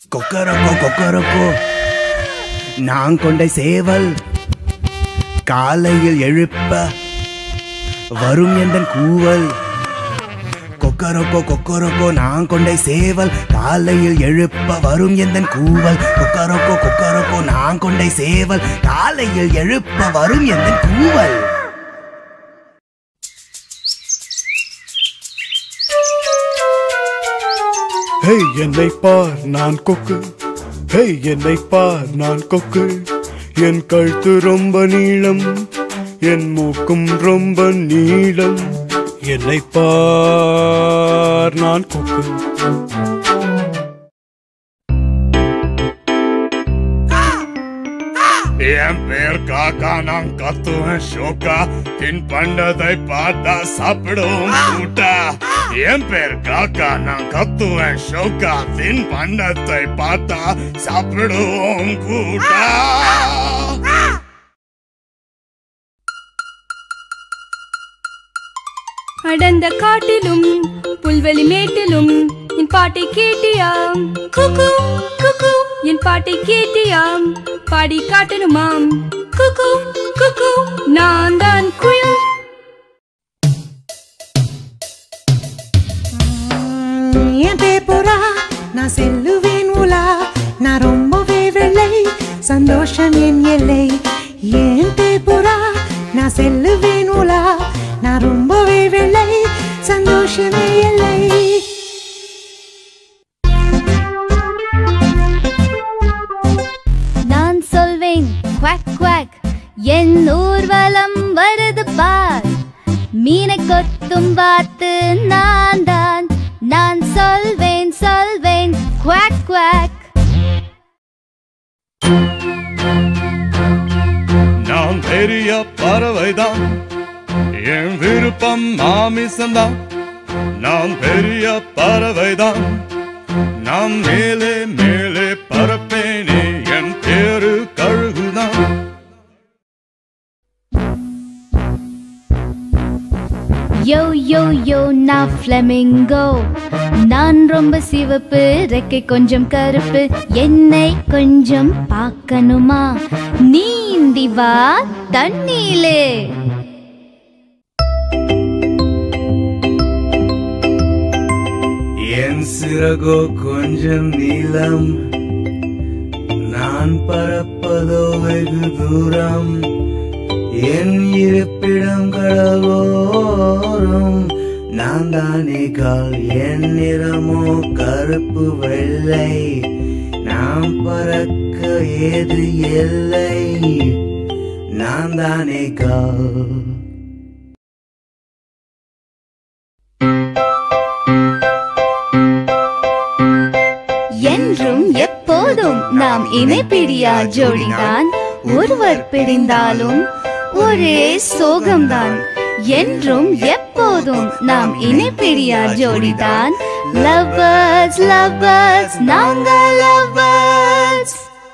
கொக்கரக்கோ கொக்கரக்கோ நான் கொண்ட சேவல் காலையில் எழுப்ப வரும் எந்தன் கூவல் கொக்கரக்கோ கொக்கரக்கோ நான் கொண்ட சேவல் காலையில் எழுப்ப வரும் எந்தன் கூவல் கொக்கரக்கோ கொக்கரக்கோ நான் கொண்ட சேவல் காலையில் எழுப்ப வரும் எந்தன் கூவல் ஹே என்னை பார் நான் கொக்கு ஹே என்னை பார் நான் கொக்கு என் கழுத்து ரொம்ப நீளம் என் மூக்கும் ரொம்ப நீளம் என்னை பார் நான் கொக்கு என் பேர் காக்கா நான் கத்துவேன் ஷோக்கா தின் பண்ணதை பார்த்தா சாப்பிடும் கூட்டா என் பேர் காக்கா நான் கத்துவேன் ஷோக்கா தின் பண்ணதை பார்த்தா சாப்பிடுவோம் கூட்டா அடர்ந்த காட்டிலும் புல்வெளி மேட்டிலும் என் பாட்டை கேட்டியாம் குக்கு குக்கு என் பாட்டை கேட்டியாம் பாடி காட்டணுமாம் குக்கு குக்கு நான் தான் குயில் என் பேப்பரா நான் செல்லுவேன் உலா நான் ரொம்பவே வெள்ளை சந்தோஷம் என் எல்லை என் பேப்பரா நான் செல்லுவேன் உலா நான் ரொம்பவே வெள்ளை சந்தோஷமே எல்லை நான் சொல்வேன் குவாக் குவாக் என் ஊர்வலம் வருது பார் மீனை கொத்தும் பார்த்து நான் தான் நான் சொல்வேன் சொல்வேன் குவாக் குவாக் நான் பெரிய பறவைதான் என் விருப்பம் மாமிசந்தான் நான் பெரிய பறவைதான் நான் மேலே மேலே பறப்பேனே என் பேரு கழுகுதான் யோ யோ யோ நான் ஃப்ளெமிங்கோ நான் ரொம்ப சிவப்பு ரெக்கை கொஞ்சம் கருப்பு என்னை கொஞ்சம் பார்க்கணுமா நீந்தி வா தண்ணீலே என் சிறகோ கொஞ்சம் நீளம் நான் பறப்பதோ வெகு தூரம் என் இருப்பிடம் கடலோரம் நான் தானே கால் என் நிறமோ கருப்பு வெள்ளை நாம் பறக்க ஏது எல்லை நான் தானே கால் என்றும் எப்போதும் நாம் இணைப்பிரியா ஜோடிதான் ஒருவர் பிரிந்தாலும் ஒரே சோகம்தான் என்றும் எப்போதும் நாம் இணைப்பிரியா ஜோடிதான் லவ்வர்ஸ் லவ்வர்ஸ் நாங்கள் லவ்வர்ஸ்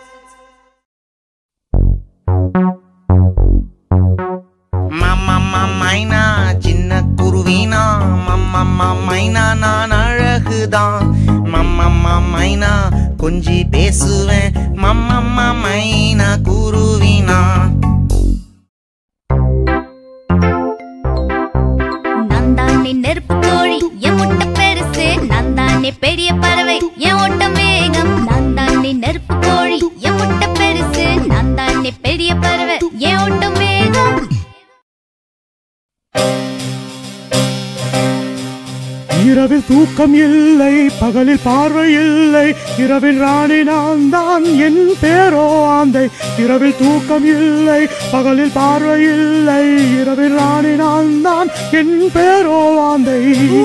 மம்மம்மா மைனா சின்ன குருவினா மம்மம்மா மைனா நான் அழகுதான் மம்மம்மா மைனா கொஞ்சி பேசுவேன் மம்மம்மா மைனா குருவினா நான் தானே நெருப்பு கோழி என் முட்டை பெருசு நான் தானே பெரிய பறவை என் ஓட்டம் வேகம் நான் தானே நெருப்பு கோழி என் முட்டை பெருசு நான் தானே பெரிய பறவை என் ஓட்டம் வேகம் இரவில் தூக்கம் இல்லை பகலில் பார்வை இல்லை இரவில் ராணி நான் தான் என் பேரோ ஆந்தை இரவில் தூக்கம் இல்லை பகலில் பார்வை இல்லை இரவில் ராணி நான் தான் என் பேரோ ஆந்தை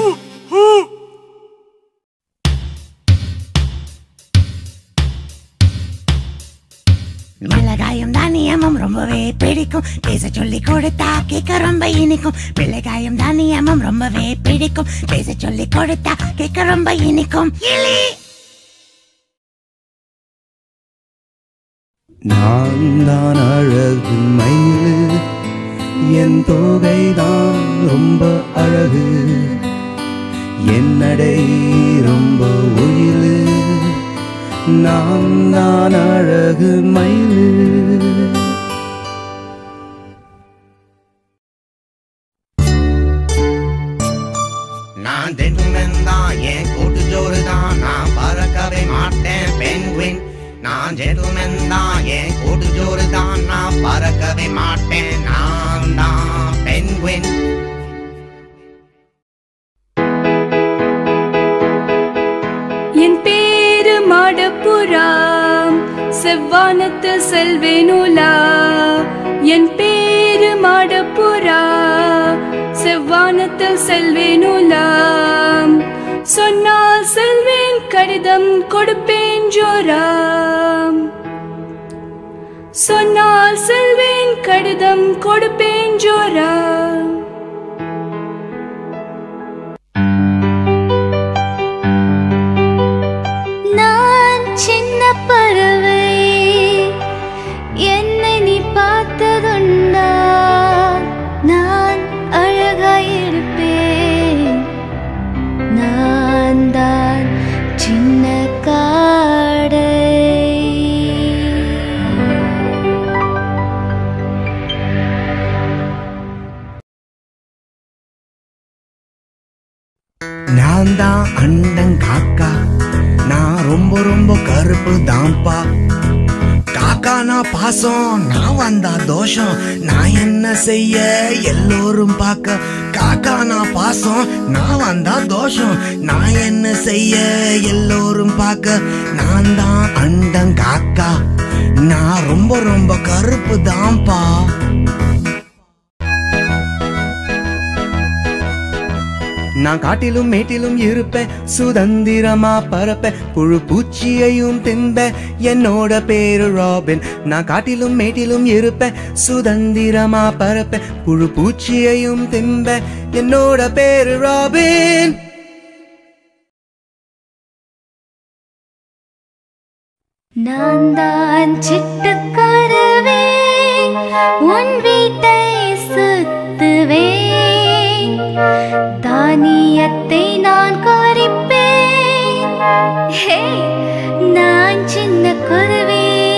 மிளகாயும் தானியமும் ரொம்பவே பிடிக்கும் பேச சொல்லி கொடுத்தா கேட்க ரொம்ப இனிக்கும் மிளகாயும் தானியமும் ரொம்பவே பிடிக்கும் பேச சொல்லி கொடுத்தா கேட்க ரொம்ப இனிக்கும் இலி நான் தான் அழகு மயிலு என் தோகைதான் ரொம்ப அழகு என் நடை ரொம்ப ஒயிலு நான் தான் அழகு மயில் நான் ஜென்டில்மேன் தான் என் கூட்டு ஜோறு தான் நான் பறக்கவே மாட்டேன் பென்குயின் நான் ஜென்டில்மேன் தான் என் கூட்டு ஜோறு தான் நான் பறக்கவே மாட்டேன் நான் தான் பென்குயின் என் பேரு மாடப்புறா செவ்வானத்து செல்வேனுலா என் பேரு மாடப்புறா செவ்வானத்தில் செல்வேனுலா சொன்னால் செல்வேன் கடிதம் கொடுப்பேன் ஜோரா சொன்னால் செல்வேன் கடிதம் கொடுப்பேன் ஜோரா நான் சின்ன பறவை என்னை நீ பார்த்ததுண்டா நான் அழகாயிருப்பேன் நான் தான் சின்ன காடை நான் தான் அண்டன் காக்கா நான் ரொம்ப ரொம்ப கருப்பு தான்ப்பா காக்கா நான் பாசம் நான் வந்தா தோஷம் நான் என்ன செய்ய எல்லோரும் பார்க்க காக்கா நான் பாசம் நான் வந்தா தோஷம் நான் என்ன செய்ய எல்லோரும் பார்க்க நான் தான் அண்டன் காக்கா நான் ரொம்ப ரொம்ப கருப்பு தான்ப்பா நான் காட்டிலும் மேட்டிலும் இருப்பேன் சுதந்திரமா பறப்பேன் புழு பூச்சியையும் தின்பேன் என்னோட பேரு ராபின் நான் காட்டிலும் மேட்டிலும் இருப்பேன் சுதந்திரமா பறப்பேன் புழு பூச்சியையும் தின்பேன் என்னோட பேரு ராபின் நான் தான் சிட்டுக்கருவே உன் வீட்டை சுத்துவேன் தானியத்தை நான் கோரிப்பேன் ஹே நான் சின்ன குருவே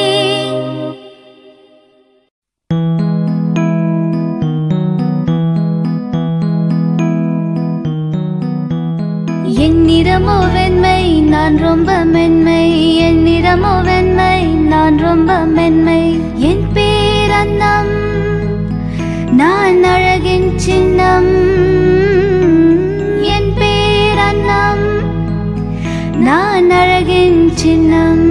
என் நிறமோ வெண்மை நான் ரொம்ப மென்மை என் நிறமோ வெண்மை நான் ரொம்ப மென்மை என் பேர் அன்னம் நான் அழகின் சின்னம் என் பேர் அன்னம் நான் அழகின் சின்னம்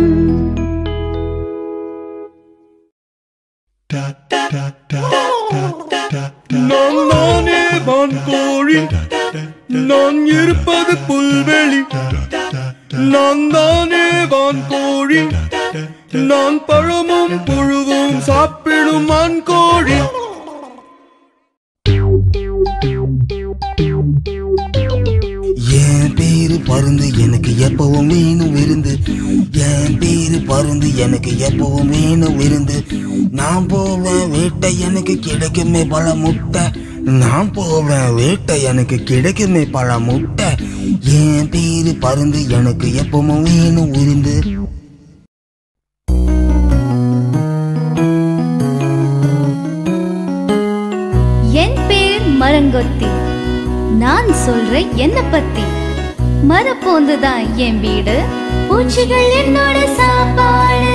நான் தானே வான்கோழி நான் இருப்பது புல்வெளி நான் தானே வான்கோழி நான் பழமும் புழுவும் சாப்பிடும் மான்கோழி என் பேரு பருந்து எனக்கு எப்பவும் வேணும் விருந்து என் பேரு பருந்து எனக்கு எப்பவும் வேணும் விருந்து நான் போவேன் வேட்டை எனக்கு கிடைக்குமே பல முட்டை நான் போவேன் வேட்டை எனக்கு கிடைக்குமே பல முட்டை என் பேரு பருந்து எனக்கு எப்பவும் வேணும் விருந்து என் பேர் மரங்கொத்தி நான் சொல்றேன் என்ன பத்தி மரப்போந்து தான் என் வீடு பூச்சிகள் என்னோட சாப்பாடு